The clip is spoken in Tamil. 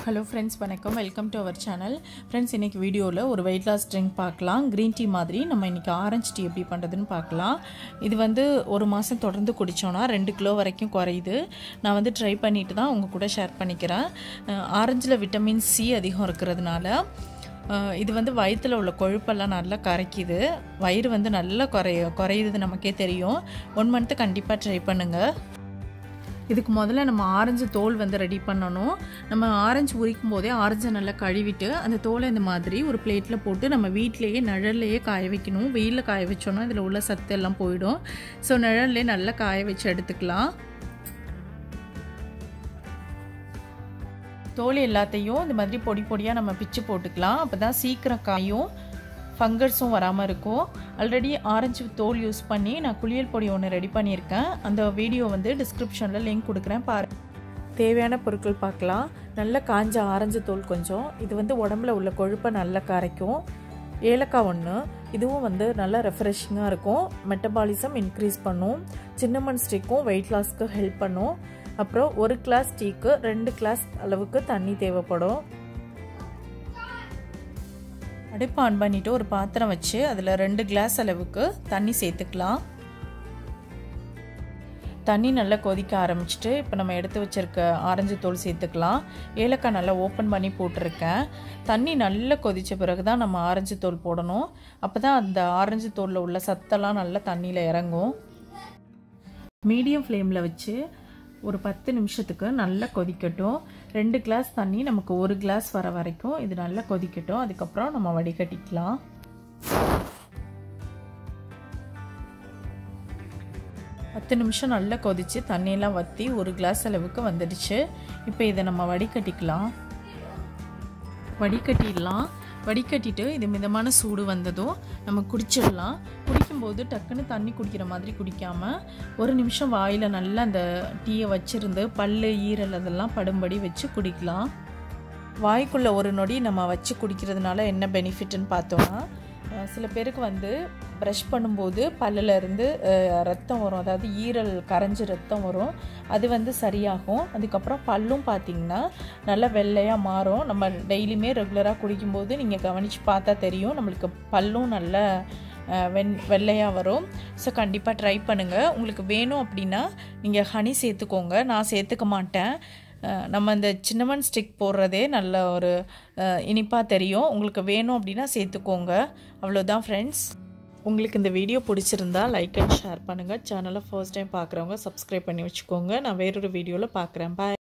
ஹலோ ஃப்ரெண்ட்ஸ் வணக்கம் welcome to our channel friends இன்றைக்கி வீடியோவில் ஒரு வெயிட் லாஸ் ட்ரிங்க் பார்க்கலாம் க்ரீன் டீ மாதிரி நம்ம இன்றைக்கி ஆரஞ்சு டீ எப்படி பண்ணுறதுன்னு பார்க்கலாம் இது வந்து ஒரு மாதம் தொடர்ந்து குடித்தோன்னா ரெண்டு கிலோ வரைக்கும் குறையுது நான் வந்து ட்ரை பண்ணிட்டு தான் உங்கள் கூட ஷேர் பண்ணிக்கிறேன் ஆரஞ்சில் விட்டமின் சி அதிகம் இருக்கிறதுனால அஹ், இது வந்து வயிற்றில் உள்ள கொழுப்பெல்லாம் நல்லா கரைக்குது வயிறு வந்து நல்லா குறைய குறையுது நமக்கே தெரியும் ஒன் மந்த்து கண்டிப்பாக ட்ரை பண்ணுங்கள் இதுக்கு முதல்ல நம்ம ஆரஞ்சு தோல் வந்து ரெடி பண்ணணும் நம்ம ஆரஞ்சு உரிக்கும் போதே ஆரஞ்சை நல்லா கழுவிட்டு அந்த தோலை இந்த மாதிரி ஒரு பிளேட்டில் போட்டு நம்ம வீட்டிலேயே நிழல்லையே காய வைக்கணும் வெயிலில் காய வச்சோன்னா இதில் உள்ள சத்து எல்லாம் போயிடும் ஸோ நிழல்லே நல்லா காய வச்சு எடுத்துக்கலாம் தோல் எல்லாத்தையும் இந்த மாதிரி பொடி பொடியாக நம்ம பிச்சு போட்டுக்கலாம் அப்போ தான் சீக்கிரம் காயும் ஃபங்கஸும் வராமல் இருக்கும் ஆல்ரெடி ஆரஞ்சு தோல் யூஸ் பண்ணி நான் குளியல் பொடி ஒன்று ரெடி பண்ணியிருக்கேன் அந்த வீடியோ வந்து டிஸ்கிரிப்ஷனில் லிங்க் கொடுக்குறேன் பாரு தேவையான பொருட்கள் பார்க்கலாம் நல்ல காஞ்ச ஆரஞ்சு தோல் கொஞ்சம் இது வந்து உடம்புல உள்ள கொழுப்பை நல்லா கரைக்கும் ஏலக்காய் ஒன்று இதுவும் வந்து நல்லா ரெஃப்ரெஷிங்காக இருக்கும் மெட்டபாலிசம் இன்க்ரீஸ் பண்ணும் சின்னமன் ஸ்டிக்கும் வெயிட் லாஸ்க்கு ஹெல்ப் பண்ணும் அப்புறம் ஒரு கிளாஸ் டீக்கு ரெண்டு கிளாஸ் அளவுக்கு தண்ணி தேவைப்படும் அடுப்பு ஆன் பண்ணிவிட்டு ஒரு பாத்திரம் வச்சு அதில் ரெண்டு கிளாஸ் அளவுக்கு தண்ணி சேர்த்துக்கலாம் தண்ணி நல்லா கொதிக்க ஆரம்பிச்சிட்டு இப்போ நம்ம எடுத்து வச்சுருக்க ஆரஞ்சு தோல் சேர்த்துக்கலாம் ஏலக்காய் நல்லா ஓப்பன் பண்ணி போட்டிருக்கேன் தண்ணி நல்லா கொதித்த பிறகு தான் நம்ம ஆரஞ்சு தோல் போடணும் அப்போ தான் அந்த ஆரஞ்சு தோலில் உள்ள சத்தெல்லாம் நல்லா தண்ணியில் இறங்கும் மீடியம் ஃப்ளேமில் வச்சு ஒரு பத்து நிமிஷத்துக்கு நல்லா கொதிக்கட்டும் ரெண்டு கிளாஸ் தண்ணி நமக்கு ஒரு கிளாஸ் வர வரைக்கும் இது நல்லா கொதிக்கட்டும் அதுக்கப்புறம் நம்ம வடிகட்டிக்கலாம் பத்து நிமிஷம் நல்லா கொதித்து தண்ணியெல்லாம் வற்றி ஒரு கிளாஸ் அளவுக்கு வந்துடுச்சு இப்போ இதை நம்ம வடிகட்டிக்கலாம் வடிகட்டிடலாம் வடிகட்டிட்டு இது மிதமான சூடு வந்ததும் நம்ம குடிச்சிடலாம் குடிக்கும்போது டக்குன்னு தண்ணி குடிக்கிற மாதிரி குடிக்காமல் ஒரு நிமிஷம் வாயில் நல்லா அந்த டீயை வச்சிருந்து பல்லு ஈரல் அதெல்லாம் படும்படி வச்சு குடிக்கலாம் வாய்க்குள்ளே ஒரு நொடி நம்ம வச்சு குடிக்கிறதுனால என்ன பெனிஃபிட்னு பார்த்தோன்னா சில பேருக்கு வந்து ப்ரஷ் பண்ணும்போது பல்லில் இருந்து ரத்தம் வரும் அதாவது ஈரல் கரைஞ்சி ரத்தம் வரும் அது வந்து சரியாகும் அதுக்கப்புறம் பல்லும் பார்த்திங்கன்னா நல்லா வெள்ளையாக மாறும் நம்ம டெய்லியுமே ரெகுலராக குடிக்கும்போது நீங்கள் கவனித்து பார்த்தா தெரியும் நம்மளுக்கு பல்லும் நல்ல வெண் வெள்ளையாக வரும் ஸோ கண்டிப்பாக ட்ரை பண்ணுங்கள் உங்களுக்கு வேணும் அப்படின்னா நீங்கள் ஹனி சேர்த்துக்கோங்க நான் சேர்த்துக்க மாட்டேன் நம்ம இந்த சின்னமன் ஸ்டிக் போடுறதே நல்ல ஒரு இனிப்பாக தெரியும் உங்களுக்கு வேணும் அப்படின்னா சேர்த்துக்கோங்க அவ்வளோதான் ஃப்ரெண்ட்ஸ் உங்களுக்கு இந்த வீடியோ பிடிச்சிருந்தா லைக் அண்ட் ஷேர் பண்ணுங்கள் சேனலை ஃபர்ஸ்ட் டைம் பார்க்குறவங்க சப்ஸ்கிரைப் பண்ணி வச்சுக்கோங்க நான் வேறொரு வீடியோவில் பார்க்குறேன் பாய்